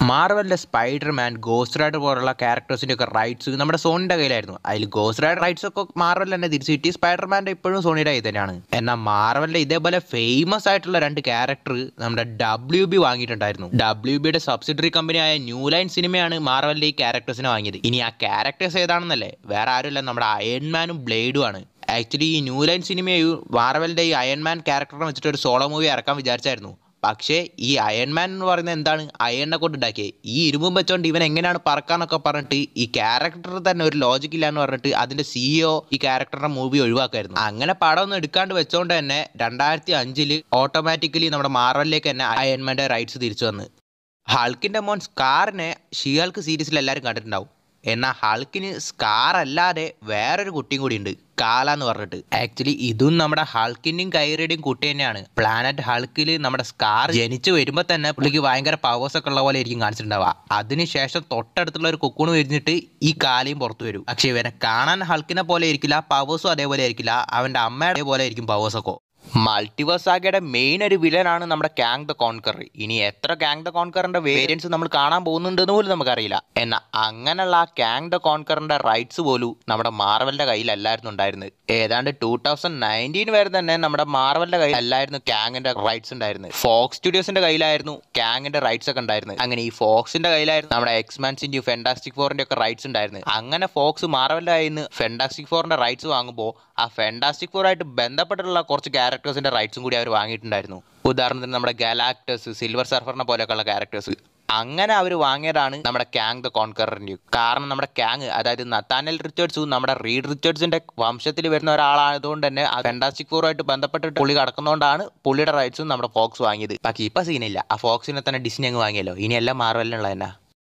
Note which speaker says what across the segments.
Speaker 1: മാർവലിലെ Spiderman ghost rider പോലുള്ള ക്യാരക്ടേഴ്സിന്റെ ഒക്കെ rights നമ്മുടെ സോണിന്റെ കയ്യിലായിരുന്നു അതിൽ ഗോസ്റ്റ് റൈഡർ റൈറ്റ്സ് ഒക്കെ മാർവൽ തന്നെ തിരിച്ചു കിട്ടി സ്പൈഡർമാന്റെ ഇപ്പോഴും സോണിയുടെ കയ്യിൽ തന്നെയാണ് എന്നാൽ മാർവലിന്റെ ഇതേപോലെ ഫേമസ് ആയിട്ടുള്ള രണ്ട് ക്യാരക്ടർ നമ്മുടെ ഡബ്ല്യു ബി വാങ്ങിയിട്ടുണ്ടായിരുന്നു ഡബ്ല്യു ബിയുടെ സബ്സിഡറി കമ്പനിയായ ന്യൂ ലൈൻ സിനിമയാണ് മാർവലിന്റെ ഈ ക്യാരക്ടേഴ്സിനെ വാങ്ങിയത് ഇനി ആ ക്യാരക്ടേഴ്സ് ഏതാണെന്നല്ലേ വേറെ ആരുമല്ല നമ്മുടെ അയൺമാനും ബ്ലേഡും ആണ് ആക്ച്വലി ഈ ന്യൂ ലൈൻ സിനിമയും മാർവലിന്റെ ഈ അയൺമാൻ ക്യാരക്ടറിനെ വെച്ചിട്ട് ഒരു സോളോ മൂവി ഇറക്കാൻ വിചാരിച്ചായിരുന്നു പക്ഷേ ഈ അയൺമാൻ എന്ന് പറയുന്നത് എന്താണ് അയണിനെ കൊണ്ട് ഉണ്ടാക്കിയത് ഈ ഇരുമ്പും വെച്ചോണ്ട് ഇവൻ എങ്ങനെയാണ് പറക്കാന്നൊക്കെ പറഞ്ഞിട്ട് ഈ ക്യാരക്ടർ തന്നെ ഒരു ലോജിക് ഇല്ല എന്ന് പറഞ്ഞിട്ട് അതിന്റെ സിഇഒ ഈ ക്യാരക്ടറിന്റെ മൂവി ഒഴിവാക്കായിരുന്നു അങ്ങനെ പടം ഒന്നും എടുക്കാണ്ട് വെച്ചോണ്ട് തന്നെ രണ്ടായിരത്തി അഞ്ചില് ഓട്ടോമാറ്റിക്കലി നമ്മുടെ മാർവലിലേക്ക് തന്നെ അയൺമാന്റെ റൈറ്റ്സ് തിരിച്ചു വന്ന് ഹൾക്കിന്റെ മോൻ സ്കാറിനെ ഷിയൾക്ക് സീരീസിൽ എല്ലാവരും കണ്ടിട്ടുണ്ടാവും എന്നാൽ ഹൾക്കിന് സ്കാർ അല്ലാതെ വേറൊരു കുട്ടിയും കൂടി ഉണ്ട് കാല എന്ന് പറഞ്ഞിട്ട് ആക്ച്വലി ഇതും നമ്മുടെ ഹൾക്കിന്റെയും കൈറയുടെയും കുട്ടി തന്നെയാണ് പ്ലാനറ്റ് ഹൾക്കിൽ നമ്മുടെ സ്കാർ ജനിച്ചു വരുമ്പോൾ തന്നെ പുള്ളിക്ക് ഭയങ്കര പവേഴ്സ് ഒക്കെ ഉള്ള പോലെ ആയിരിക്കും കാണിച്ചിട്ടുണ്ടാവുക അതിനുശേഷം തൊട്ടടുത്തുള്ള ഒരു കുക്കൂണ് വരുന്നിട്ട് ഈ കാലയും പുറത്തു വരും പക്ഷെ ഇവനെ കാണാൻ ഹൾക്കിനെ പോലെ ആയിരിക്കില്ല പവേഴ്സും അതേപോലെ ആയിരിക്കില്ല അവന്റെ അമ്മയുടെ പോലെ ആയിരിക്കും പവേഴ്സ് ഒക്കെ മൾട്ടിവേഴ്സ് ആകയുടെ മെയിൻ ഒരു വില്ലനാണ് നമ്മുടെ കാങ് ദ കോൺകർ ഇനി എത്ര കാങ് ദ കോൺകറിന്റെ വേരിയൻസ് നമ്മൾ കാണാൻ പോകുന്നുണ്ടെന്ന് പോലും നമുക്കറിയില്ല എന്നാൽ അങ്ങനെയുള്ള ആ കാങ് ദ കോൺകറിന്റെ റൈറ്റ്സ് പോലും നമ്മുടെ മാർവലിന്റെ കയ്യിലല്ലായിരുന്നു ഉണ്ടായിരുന്നത് ഏതാണ്ട് ടൂ തൗസൻഡ് നയൻറ്റീൻ വരെ തന്നെ നമ്മുടെ മാർവലിന്റെ കയ്യിൽ അല്ലായിരുന്നു കാങ്ങിന്റെ റൈറ്റ്സ് ഉണ്ടായിരുന്നത് ഫോക്സ് സ്റ്റുഡിയോസിന്റെ കയ്യിലായിരുന്നു കാങ്ങിന്റെ റൈറ്റ്സ് ഒക്കെ ഉണ്ടായിരുന്നത് അങ്ങനെ ഈ ഫോക്സിന്റെ കയ്യിലായിരുന്നു നമ്മുടെ എക്സ്മാൻസിന്റെയും ഫെൻഡാസ്റ്റിക് ഫോറിന്റെ ഒക്കെ റൈറ്റ്സ് ഉണ്ടായിരുന്നത് അങ്ങനെ ഫോക്സ് മാർവലിന്റെ കയ്യിൽ നിന്ന് ഫെൻഡാസ്റ്റിക് ഫോറിന്റെ റൈറ്റ്സ് വാങ്ങുമ്പോൾ ആ ഫെൻഡാസ്റ്റിക് ഫോറായിട്ട് ബന്ധപ്പെട്ടിട്ടുള്ള കുറച്ച് ക്യാരക്ടേഴ്സിന്റെ റൈറ്റ്സും കൂടി അവർ വാങ്ങിയിട്ടുണ്ടായിരുന്നു ഉദാഹരണത്തിന് നമ്മുടെ ഗാലാക്ടേഴ്സ് സിൽവർ സർഫറിനെ പോലെയൊക്കെയുള്ള ക്യാരക്ടേഴ്സ് അങ്ങനെ അവർ വാങ്ങിയതാണ് നമ്മുടെ ക്യാങ് ദ കോൺകറിന്റെ കാരണം നമ്മുടെ ക്യാങ് അതായത് നത്താനൽ റിച്ചേർഡ്സും നമ്മുടെ റീഡ് റിച്ചേർഡ്സിന്റെ വംശത്തിൽ വരുന്ന ഒരാളായതുകൊണ്ട് തന്നെ ആ ഫെൻഡാസ്റ്റിക് ഫോറുമായിട്ട് ബന്ധപ്പെട്ടിട്ട് പുള്ളി കിടക്കുന്നതുകൊണ്ടാണ് പുള്ളിയുടെ റൈറ്റ്സും നമ്മുടെ ഫോക്സ് വാങ്ങിയത് പക്ഷേ ഇപ്പൊ സീനില്ല ആ ഫോക്സിനെ തന്നെ ഡിസ്നി അങ്ങ് വാങ്ങിയല്ലോ ഇനി എല്ലാം മാർവലിനുള്ള തന്നെ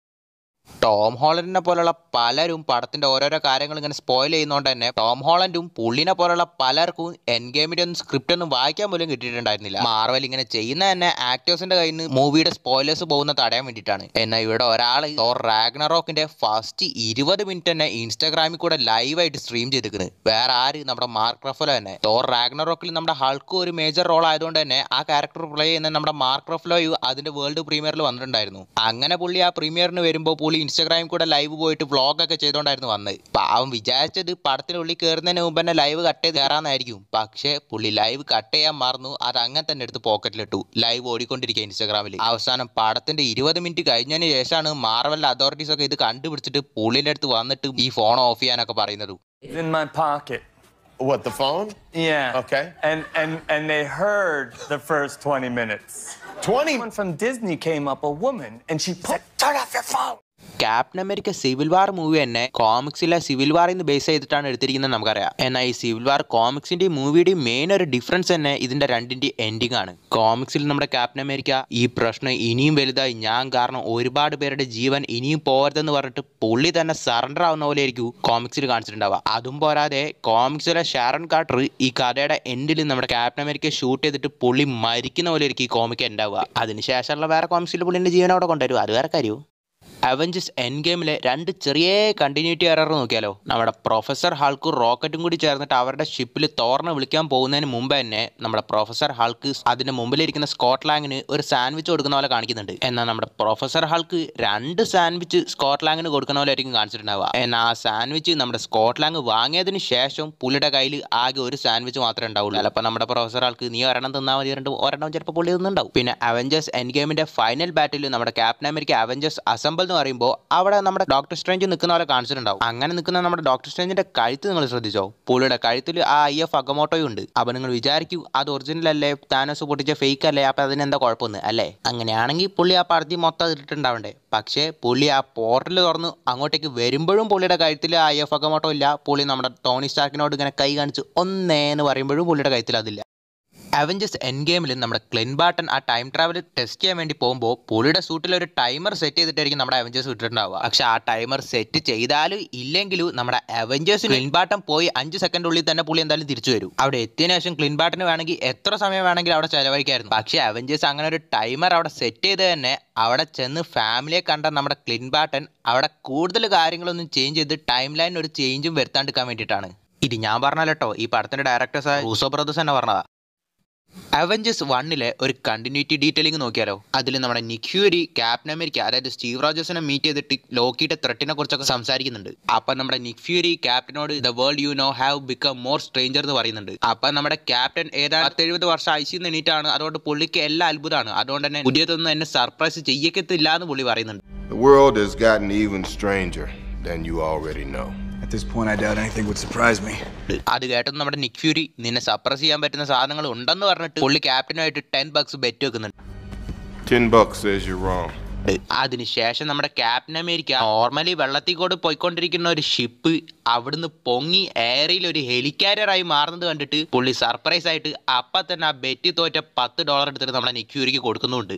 Speaker 1: ടോം ഹോളൻഡിനെ പോലുള്ള പലരും പടത്തിന്റെ ഓരോരോ കാര്യങ്ങൾ ഇങ്ങനെ സ്പോയിൽ ചെയ്യുന്നതുകൊണ്ട് തന്നെ ടോം ഹോളൻഡും പുള്ളിനെ പോലുള്ള പലർക്കും എൻ ഗെയിമിന്റെ ഒന്നും സ്ക്രിപ്റ്റ് ഒന്നും വായിക്കാൻ പോലും കിട്ടിയിട്ടുണ്ടായിരുന്നില്ല മാർവൽ ഇങ്ങനെ ചെയ്യുന്ന തന്നെ ആക്ടേഴ്സിന്റെ കയ്യിൽ നിന്ന് മൂവിയുടെ സ്പോയിലേഴ്സ് പോകുന്ന തടയാൻ വേണ്ടിയിട്ടാണ് എന്നാൽ ഇവിടെ ഒരാൾ ടോർ റാഗ്നറോക്കിന്റെ ഫസ്റ്റ് ഇരുപത് മിനിറ്റ് തന്നെ ഇൻസ്റ്റാഗ്രാമിൽ കൂടെ ലൈവായിട്ട് സ്ട്രീം ചെയ്തിരിക്കുന്നത് വേറെ ആര് നമ്മുടെ മാർക്ക് റഫലോ തന്നെ ടോർ റാഗ്നറോക്കിൽ നമ്മുടെ ഹൾക്ക് ഒരു മേജർ റോൾ ആയതുകൊണ്ട് തന്നെ ആ ക്യാരക്ടർ പ്ലേ ചെയ്യുന്ന നമ്മുടെ മാർക്ക് റഫലോയും അതിന്റെ വേൾഡ് പ്രീമിയറിൽ വന്നിട്ടുണ്ടായിരുന്നു അങ്ങനെ പുള്ളി ആ പ്രീമിയറിന് വരുമ്പോൾ പുള്ളി ഇൻസ്റ്റാഗ്രാമിൽ കൂടെ ലൈവ് പോയിട്ട് വ്ളോഗ് ഒക്കെ ചെയ്തുകൊണ്ടായിരുന്നു വന്നത് പാവം വിചാരിച്ചത് പടത്തിനുള്ളിൽ കയറുന്നതിന് മുമ്പ് തന്നെ ലൈവ് കട്ട് ചെയ്ത് കയറാന്നായിരിക്കും പക്ഷേ പുള്ളി ലൈവ് കട്ട് ചെയ്യാൻ മറന്നു അത് അങ്ങനെ തന്നെ എടുത്ത് പോക്കറ്റിലിട്ടു ലൈവ് ഓടിക്കൊണ്ടിരിക്കുക ഇൻസ്റ്റാഗ്രാമിൽ അവസാനം പടത്തിന്റെ ഇരുപത് മിനിറ്റ് കഴിഞ്ഞതിന് ശേഷമാണ് മാർവലിന്റെ അതോറിറ്റീസ് ഒക്കെ ഇത് കണ്ടുപിടിച്ചിട്ട് പുള്ളിന്റെ അടുത്ത് വന്നിട്ട് ഈ ഫോൺ ഓഫ് ചെയ്യാനൊക്കെ പറയുന്നത്
Speaker 2: It's in my pocket.
Speaker 3: What, the phone?
Speaker 2: Yeah.
Speaker 3: Okay.
Speaker 2: And and and they heard the first 20 minutes.
Speaker 3: 20?
Speaker 2: Someone from Disney came up, a woman, and she said, "Turn off your phone."
Speaker 1: Captain America civil war movie തന്നെ കോമിക്സിലെ civil വാറിൽ നിന്ന് base ചെയ്തിട്ടാണ് എടുത്തിരിക്കുന്നത് നമുക്കറിയാം എന്നാൽ ഈ civil war കോമിക്സിന്റെയും മൂവിയുടെയും മെയിൻ ഒരു ഡിഫറൻസ് തന്നെ ഇതിന്റെ രണ്ടിന്റെ എൻഡിങ് ആണ് കോമിക്സിൽ നമ്മുടെ ക്യാപ്റ്റൻ അമേരിക്ക ഈ പ്രശ്നം ഇനിയും വലുതായി ഞാൻ കാരണം ഒരുപാട് പേരുടെ ജീവൻ ഇനിയും പോകരുതെന്ന് പറഞ്ഞിട്ട് പുള്ളി തന്നെ സറണ്ടർ ആവുന്ന പോലെ ആയിരിക്കും കോമിക്സിൽ കാണിച്ചിട്ടുണ്ടാവുക അതും പോരാതെ കോമിക്സിലെ ഷാരൺ കാർട്ടർ ഈ കഥയുടെ എൻഡിൽ നമ്മുടെ ക്യാപ്റ്റൻ അമേരിക്ക ഷൂട്ട് ചെയ്തിട്ട് പുള്ളി മരിക്കുന്ന പോലെ ആയിരിക്കും ഈ കോമിക് ഉണ്ടാവുക അതിനുശേഷമുള്ള വേറെ കോമിക്സിൽ പുള്ളിന്റെ ജീവൻ അവിടെ കൊണ്ടുവരും അത് വേറെ കാര്യവും അവഞ്ചസ് എൻ ഗെയിമിലെ രണ്ട് ചെറിയ കണ്ടിന്യൂറ്റി എറർ നോക്കിയാലോ നമ്മുടെ പ്രൊഫസർ ഹൾക്ക് റോക്കറ്റും കൂടി ചേർന്നിട്ട് അവരുടെ ഷിപ്പിൽ തോർന്ന് വിളിക്കാൻ പോകുന്നതിന് മുമ്പ് തന്നെ നമ്മുടെ പ്രൊഫസർ ഹൾക്ക് അതിന്റെ മുമ്പിലിരിക്കുന്ന സ്കോട്ട്ലാങ്ങിന് ഒരു സാൻഡ്വിച്ച് കൊടുക്കുന്ന പോലെ കാണിക്കുന്നുണ്ട് എന്നാൽ നമ്മുടെ പ്രൊഫസർ ഹൾക്ക് രണ്ട് സാൻഡ്വിച്ച് സ്കോട്ട്ലാങ്ങിന് കൊടുക്കുന്ന പോലെ ആയിരിക്കും കാണിച്ചിട്ടുണ്ടാവുക എന്നാൽ ആ സാൻഡ്വിച്ച് നമ്മുടെ സ്കോട്ട്ലാങ് വാങ്ങിയതിന് ശേഷം പുള്ളിയുടെ കയ്യിൽ ആകെ ഒരു സാൻഡ്വിച്ച് മാത്രമേ ഉണ്ടാവുള്ളൂ ചിലപ്പോൾ നമ്മുടെ പ്രൊഫസർ ആൾക്ക് നീ ഒരെണ്ണം തിന്നാൽ മതി രണ്ട് ഒരെണ്ണം ചിലപ്പോൾ പുള്ളി തിന്നുണ്ടാവും പിന്നെ അവഞ്ചേഴ്സ് എൻ ഗെയിമിന്റെ ഫൈനൽ ബാറ്റിൽ നമ്മുടെ ക്യാപ്റ്റൻ അമേരിക്ക അവഞ്ചേഴ്സ് അസംബിൾ എന്ന് പറയുമ്പോൾ അവിടെ നമ്മുടെ ഡോക്ടർ സ്ട്രേഞ്ച് നിൽക്കുന്ന പോലെ കാണിച്ചിട്ടുണ്ടാവും അങ്ങനെ നിൽക്കുന്ന നമ്മുടെ ഡോക്ടർ സ്ട്രേഞ്ചിന്റെ കഴുത്ത് നിങ്ങൾ ശ്രദ്ധിച്ചോ പുള്ളിയുടെ കഴുത്തിൽ ആ ഐ എഫ് അഗമോട്ടോയും ഉണ്ട് അപ്പൊ നിങ്ങൾ വിചാരിക്കൂ അത് ഒറിജിനൽ അല്ലേ താനോസ് പൊട്ടിച്ച ഫേക്ക് അല്ലേ അപ്പൊ അതിനെന്താ കുഴപ്പമൊന്നും അല്ലേ അങ്ങനെയാണെങ്കിൽ പുള്ളി ആ പടത്തി മൊത്തം ഇട്ടിട്ടുണ്ടാവണ്ടേ പക്ഷേ പുള്ളി ആ പോർട്ടൽ തുറന്ന് അങ്ങോട്ടേക്ക് വരുമ്പോഴും പുള്ളിയുടെ കഴുത്തിൽ ഐ എഫ് അഗമോട്ടോ ഇല്ല പുള്ളി നമ്മുടെ ടോണി സ്റ്റാർക്കിനോട് ഇങ്ങനെ കൈ കാണിച്ച് ഒന്നേന്ന് പറയുമ്പോഴും പുള്ളിയുടെ കഴുത്തിൽ അതില്ല അവഞ്ചസ് എൻ ഗെയിമിൽ നമ്മുടെ ക്ലിൻ ബാട്ടൺ ആ ടൈം ട്രാവൽ ടെസ്റ്റ് ചെയ്യാൻ വേണ്ടി പോകുമ്പോൾ പുള്ളിയുടെ സൂട്ടിൽ ഒരു ടൈമർ സെറ്റ് ചെയ്തിട്ടായിരിക്കും നമ്മുടെ അവഞ്ചേഴ്സ് വിട്ടിട്ടുണ്ടാവുക പക്ഷെ ആ ടൈമർ സെറ്റ് ചെയ്താലും ഇല്ലെങ്കിലും നമ്മുടെ അവഞ്ചേഴ്സ് ക്ലിൻ ബാട്ടൺ പോയി അഞ്ച് സെക്കൻഡ് ഉള്ളിൽ തന്നെ പുള്ളി എന്തായാലും തിരിച്ചു വരും അവിടെ എത്തിയതിനു ശേഷം ക്ലിൻ ബാട്ടന് വേണമെങ്കിൽ എത്ര സമയം വേണമെങ്കിലും അവിടെ ചെലവഴിക്കായിരുന്നു പക്ഷേ അവഞ്ചേഴ്സ് അങ്ങനെ ഒരു ടൈമർ അവിടെ സെറ്റ് ചെയ്ത് തന്നെ അവിടെ ചെന്ന് ഫാമിലിയെ കണ്ട നമ്മുടെ ക്ലിൻ ബാട്ടൺ അവിടെ കൂടുതൽ കാര്യങ്ങളൊന്നും ചേഞ്ച് ചെയ്ത് ടൈം ലൈൻ ഒരു ചേഞ്ചും വരുത്താണ്ടിരിക്കാൻ വേണ്ടിയിട്ടാണ് ഇത് ഞാൻ പറഞ്ഞല്ലോ ഈ പടത്തിന്റെ ഡയറക്ടേഴ്സ് റൂസോ ബ്രദേഴ്സ് തന്നെ പറഞ്ഞതാ അവഞ്ചേഴ്സ് വണ്ണിലെ ഒരു കണ്ടിന്യൂറ്റി ഡീറ്റെയിലിംഗ് നോക്കിയാലോ അതിൽ നമ്മുടെ നിക്യൂരി ക്യാപ്റ്റൻ അമേരിക്ക അതായത് സ്റ്റീവ് റോജേഴ്സിനെ മീറ്റ് ചെയ്തിട്ട് ലോക്കിയുടെ ത്രെട്ടിനെ കുറിച്ചൊക്കെ സംസാരിക്കുന്നുണ്ട് അപ്പൊ നമ്മുടെ നിക് ഫ്യൂരി ക്യാപ്റ്റനോട് the world you know have become more stranger എന്ന് പറയുന്നുണ്ട് അപ്പൊ നമ്മുടെ ക്യാപ്റ്റൻ ഏതാണ്ട് പത്തെഴുപത് വർഷം ഐസിന്ന് എണീറ്റാണ് അതുകൊണ്ട് പുള്ളിക്ക് എല്ലാം അത്ഭുതമാണ് അതുകൊണ്ട് തന്നെ പുതിയതൊന്നും എന്നെ സർപ്രൈസ് ചെയ്യക്കത്തില്ല എന്ന് പുള്ളി പറയുന്നുണ്ട്
Speaker 4: The world has gotten even stranger than you already know.
Speaker 5: At this point, I doubt anything would surprise me.
Speaker 1: അത് കേട്ടത് നമ്മുടെ നിക് ഫ്യൂരി നിന്നെ സപ്രസ് ചെയ്യാൻ പറ്റുന്ന സാധനങ്ങൾ ഉണ്ടെന്ന് പറഞ്ഞിട്ട് പുള്ളി ക്യാപ്റ്റനുമായിട്ട് ടെൻ ബക്സ് ബെറ്റ് വെക്കുന്നുണ്ട്
Speaker 4: Ten bucks says you're wrong.
Speaker 1: അതിനുശേഷം നമ്മുടെ ക്യാപ്റ്റൻ അമേരിക്ക നോർമലി വെള്ളത്തിൽ കൂടെ പോയിക്കൊണ്ടിരിക്കുന്ന ഒരു ഷിപ്പ് അവിടുന്ന് പൊങ്ങി എയറിൽ ഒരു ഹെലികാരിയറായി മാറുന്നത് കണ്ടിട്ട് പുള്ളി സർപ്രൈസ് ആയിട്ട് അപ്പം തന്നെ ആ ബെറ്റി തോറ്റ പത്ത് ഡോളർ എടുത്തിട്ട് നമ്മുടെ നിക്യൂരിക്ക് കൊടുക്കുന്നുണ്ട്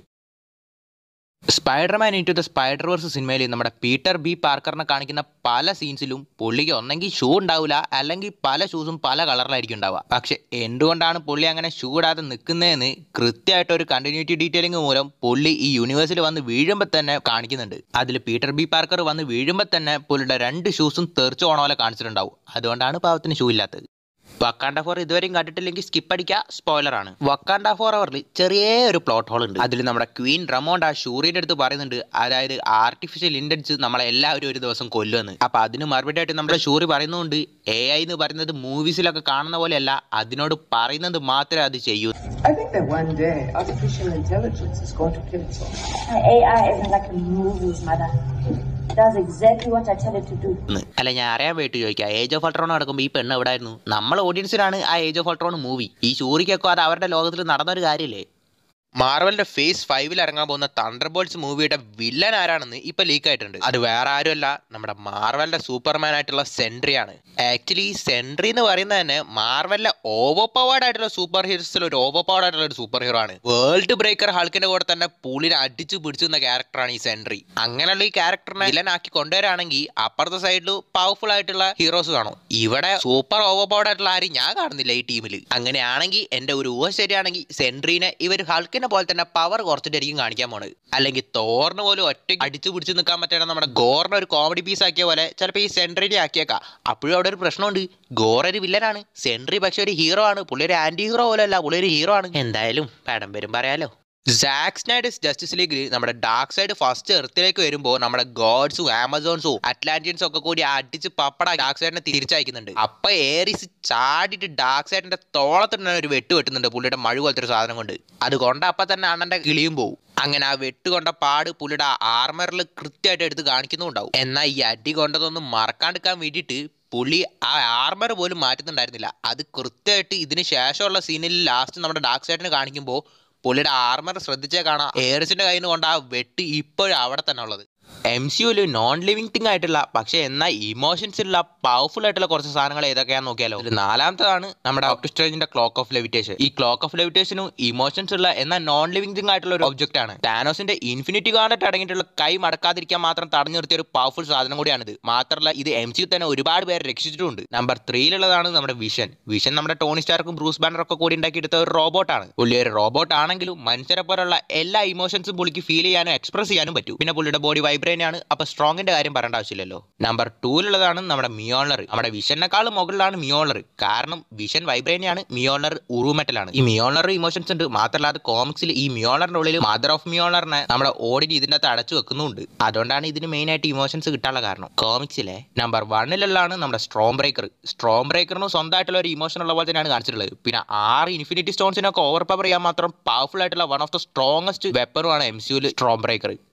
Speaker 1: Spider Man in the spider verse സിനിമയിൽ നമ്മുടെ പീറ്റർ ബി പാർക്കറിനെ കാണിക്കുന്ന പല സീൻസിലും പുള്ളിക്ക് ഒന്നെങ്കിൽ ഷൂ ഉണ്ടാവില്ല അല്ലെങ്കിൽ പല ഷൂസും പല കളറിലായിരിക്കും ഉണ്ടാവുക പക്ഷെ എന്തുകൊണ്ടാണ് പുള്ളി അങ്ങനെ ഷൂ ഇടാതെ നിൽക്കുന്നതെന്ന് കൃത്യമായിട്ട് ഒരു കണ്ടിന്യൂറ്റി ഡീറ്റെയിലിംഗ് മൂലം പുള്ളി ഈ യൂണിവേഴ്സിൽ വന്ന് വീഴുമ്പോൾ തന്നെ കാണിക്കുന്നുണ്ട് അതിൽ പീറ്റർ ബി പാർക്കർ വന്ന് വീഴുമ്പോൾ തന്നെ പുള്ളിയുടെ രണ്ട് ഷൂസും തെറിച്ച് പോണ പോലെ കാണിച്ചിട്ടുണ്ടാവും അതുകൊണ്ടാണ് പാവത്തിന് ഷൂ ഇല്ലാത്തത് വക്കാണ്ട ഫോർ ഇതുവരെയും കണ്ടിട്ടില്ലെങ്കിൽ സ്കിപ്പ് അടിക്കുക സ്പോയിലർ ആണ് വക്കാണ്ട ഫോർ അവറിൽ ചെറിയ ഒരു പ്ലോട്ട് ഹോൾ ഉണ്ട് അതിൽ നമ്മുടെ ക്വീൻ റമോണ്ട് ആ ഷൂറിയുടെ അടുത്ത് പറയുന്നുണ്ട് അതായത് ആർട്ടിഫിഷ്യൽ ഇന്റലിജൻസ് നമ്മളെ എല്ലാവരും ഒരു ദിവസം കൊല്ലുമെന്ന് അപ്പൊ അതിന് മറുപടി ആയിട്ട് നമ്മുടെ ഷൂറി പറയുന്നുണ്ട് എ ഐ എന്ന് പറയുന്നത് മൂവീസിലൊക്കെ കാണുന്ന പോലെയല്ല അതിനോട് പറയുന്നത് മാത്രമേ അത് ചെയ്യൂ
Speaker 6: I think that one day artificial intelligence is going to kill us all.
Speaker 7: My AI isn't like the movies, mother. It does exactly what I tell it to do.
Speaker 1: എന്ന്. അല്ല ഞാൻ അറിയാൻ വേണ്ടി ചോദിക്കാം ഏജ് ഓഫ് അൾട്രോൺ നടക്കുമ്പോൾ ഈ പെണ്ണ് എവിടായിരുന്നു നമ്മൾ ഓഡിയൻസിനാണ് ആ ഏജ് ഓഫ് അൾട്രോൺ മൂവി ഈ ഷൂറിക്കൊക്കെ അത് അവരുടെ ലോകത്തിൽ നടന്നൊരു കാര്യമില്ലേ മാർവലിന്റെ ഫേസ് ഫൈവിൽ ഇറങ്ങാൻ പോകുന്ന തണ്ടർ ബോൾസ് മൂവിയുടെ വില്ലൻ ആരാണെന്ന് ഇപ്പൊ ലീക്ക് ആയിട്ടുണ്ട് അത് വേറെ ആരുമല്ല നമ്മുടെ മാർവലിന്റെ സൂപ്പർമാൻ ആയിട്ടുള്ള സെൻട്രിയാണ് ആക്ച്വലി ഈ സെൻട്രി എന്ന് പറയുന്നത് തന്നെ മാർവലിലെ ഓവർ പവേർഡ് ആയിട്ടുള്ള സൂപ്പർ ഹീറോസിൽ ഒരു ഓവർ പവേർഡ് ആയിട്ടുള്ള ഒരു സൂപ്പർ ഹീറോ ആണ് വേൾഡ് ബ്രേക്കർ ഹൾക്കിന്റെ കൂടെ തന്നെ പുള്ളിനെ അടിച്ചു പിടിച്ചുന്ന ക്യാരക്ടറാണ് ഈ സെൻട്രി അങ്ങനെയുള്ള ഈ ക്യാരക്ടറിനെ വില്ലനാക്കി കൊണ്ടുവരാണെങ്കിൽ അപ്പുറത്തെ സൈഡിൽ പവർഫുൾ ആയിട്ടുള്ള ഹീറോസ് കാണും ഇവിടെ സൂപ്പർ ഓവർ പവർഡ് ആയിട്ടുള്ള ആരും ഞാൻ കാണുന്നില്ല ഈ ടീമിൽ അങ്ങനെയാണെങ്കിൽ എന്റെ ഒരു ഊഹ ശരിയാണെങ്കിൽ സെൻട്രീനെ ഇവർ ഹൾക്കിനെ പോലെ തന്നെ പവർ കുറച്ചിട്ടായിരിക്കും കാണിക്കാൻ പോണത് അല്ലെങ്കിൽ തോറിന് പോലും ഒറ്റ അടിച്ചു പിടിച്ച് നിൽക്കാൻ പറ്റാതെ നമ്മുടെ ഗോറിനെ ഒരു കോമഡി പീസ് ആക്കിയ പോലെ ചിലപ്പോൾ ഈ സെൻട്രീനെ ആക്കിയേക്കാം അപ്പോഴും അവിടെ ഒരു പ്രശ്നമുണ്ട് ഗോർ ഒരു വില്ലനാണ് സെൻട്രി പക്ഷെ ഒരു ഹീറോ ആണ് പുള്ളി ഒരു ആന്റി ഹീറോ പോലെ അല്ല പുള്ളി ഒരു ഹീറോ ആണ് എന്തായാലും പടം വരും പറയാലോ സാക് സ്നൈഡേഴ്സ് ജസ്റ്റിസ് ലീഗിൽ നമ്മുടെ ഡാർക്ക് സൈഡ് ഫസ്റ്റ് എർത്തിലേക്ക് വരുമ്പോൾ നമ്മുടെ ഗോഡ്സും ആമസോൺസും അറ്റ്ലാന്റിയൻസും ഒക്കെ കൂടി അടിച്ച് പപ്പട ഡാർക്ക് സൈഡിനെ തിരിച്ചയക്കുന്നുണ്ട് അപ്പൊ ഏറിസ് ചാടിയിട്ട് ഡാർക്ക് സൈഡിന്റെ തോളത്തിന് ഒരു വെട്ട് വെട്ടുന്നുണ്ട് പുള്ളിയുടെ മഴ പോലത്തെ ഒരു സാധനം കൊണ്ട് അത് കൊണ്ട് അപ്പൊ തന്നെ അണ്ണന്റെ കിളിയും പോവും അങ്ങനെ ആ വെട്ട് കൊണ്ട പാട് പുള്ളിയുടെ ആർമറിൽ കൃത്യമായിട്ട് എടുത്ത് കാണിക്കുന്നുണ്ടാവും എന്നാൽ ഈ അടി കൊണ്ടതൊന്നും മറക്കാണ്ടിരിക്കാൻ വേണ്ടിയിട്ട് പുള്ളി ആ ആർമർ പോലും മാറ്റുന്നുണ്ടായിരുന്നില്ല അത് കൃത്യമായിട്ട് ഇതിന് ശേഷമുള്ള സീനിൽ ലാസ്റ്റ് നമ്മുടെ ഡാർക്ക് സൈഡിനെ കാണിക്കുമ്പോൾ പുള്ളിയുടെ ആർമർ ശ്രദ്ധിച്ചേ കാണാം ഏറിസിന്റെ കയ്യിൽ നിന്ന് കൊണ്ട് ആ വെട്ട് ഇപ്പോഴും അവിടെ തന്നെ ഉള്ളത് എം സി യുല് നോൺ ലിവിങ് തിങ് ആയിട്ടുള്ള പക്ഷേ എന്നാൽ ഇമോഷൻസ് ഉള്ള പവർഫുൾ ആയിട്ടുള്ള കുറച്ച് സാധനങ്ങൾ ഏതൊക്കെയാന്ന് നോക്കിയാലോ ഇതിൽ നാലാമത്തതാണ് നമ്മുടെ ഡോക്ടർ സ്ട്രേഞ്ചിന്റെ ക്ലോക്ക് ഓഫ് ലെവിറ്റേഷൻ ഈ ക്ലോക്ക് ഓഫ് ലെവിറ്റേഷനും ഇമോഷൻസ് ഉള്ള എന്നാൽ നോൺ ലിവിങ് തിങ് ആയിട്ടുള്ള ഒരു ഒബ്ജക്റ്റ് ആണ് താനോസിന്റെ ഇൻഫിനിറ്റി ഗാർഡറ്റ് അടങ്ങിയിട്ടുള്ള കൈ മടക്കാതിരിക്കാൻ മാത്രം തടഞ്ഞു നിർത്തിയ ഒരു പവർഫുൾ സാധനം കൂടിയാണിത് മാത്രമല്ല ഇത് എം സി യു തന്നെ ഒരുപാട് പേരെ രക്ഷിച്ചിട്ടുണ്ട് നമ്പർ ത്രീയിലുള്ളതാണ് നമ്മുടെ വിഷൻ വിഷൻ നമ്മുടെ ടോണി സ്റ്റാർക്കും ബ്രൂസ് ബാനറും ഒക്കെ കൂടി ഉണ്ടാക്കിയെടുത്ത ഒരു റോബോട്ടാണ് പുള്ളി ഒരു റോബോട്ട് ആണെങ്കിലും മനുഷ്യരെ പോലുള്ള എല്ലാ ഇമോഷൻസും പുള്ളിക്ക് ഫീൽ ചെയ്യാനും എക്സ്പ്രസ് ചെയ്യാനും പറ്റും പിന്നെ പുള്ളിയുടെ ബോഡി വൈബ്രേറ്റ് ആണ് അപ്പൊ സ്ട്രോങ്ങിന്റെ കാര്യം പറയേണ്ട ആവശ്യമില്ലല്ലോ നമ്പർ ടൂലുള്ളതാണ് നമ്മുടെ മിയോളർ നമ്മുടെ വിഷനേക്കാളും മുകളിലാണ് മിയോളർ കാരണം വിഷൻ വൈബ്രേനിയാണ് മിയോളർ ഉറുമെറ്റലാണ് ഈ മിയോളർ ഇമോഷൻസ് ഉണ്ട് മാത്രമല്ല അത് കോമിക്സിൽ ഈ മിയോളറിന്റെ ഉള്ളിൽ മദർ ഓഫ് മിയോളറിനെ നമ്മുടെ ഓടിന് ഇതിന്റെ അകത്ത് അടച്ചു വെക്കുന്നുണ്ട് അതുകൊണ്ടാണ് ഇതിന് മെയിൻ ആയിട്ട് ഇമോഷൻസ് കിട്ടാനുള്ള കാരണം കോമിക്സിലെ നമ്പർ വണ്ണിലുള്ളതാണ് നമ്മുടെ സ്ട്രോം ബ്രേക്കർ സ്ട്രോം ബ്രേക്കറിന് സ്വന്തമായിട്ടുള്ള ഒരു ഇമോഷൻ ഉള്ള പോലെ തന്നെയാണ് കാണിച്ചിട്ടുള്ളത് പിന്നെ ആറ് ഇൻഫിനിറ്റി സ്റ്റോൺസിനൊക്കെ ഓവർ പവർ ചെയ്യാൻ മാത്രം പവർഫുൾ ആയിട്ടുള്ള വൺ ഓഫ് ദ സ്ട്രോങ്ങസ്റ്റ് വെപ്പറുമാണ് എം സിയുൽ സ്ട്രോം ബ്രേക്കർ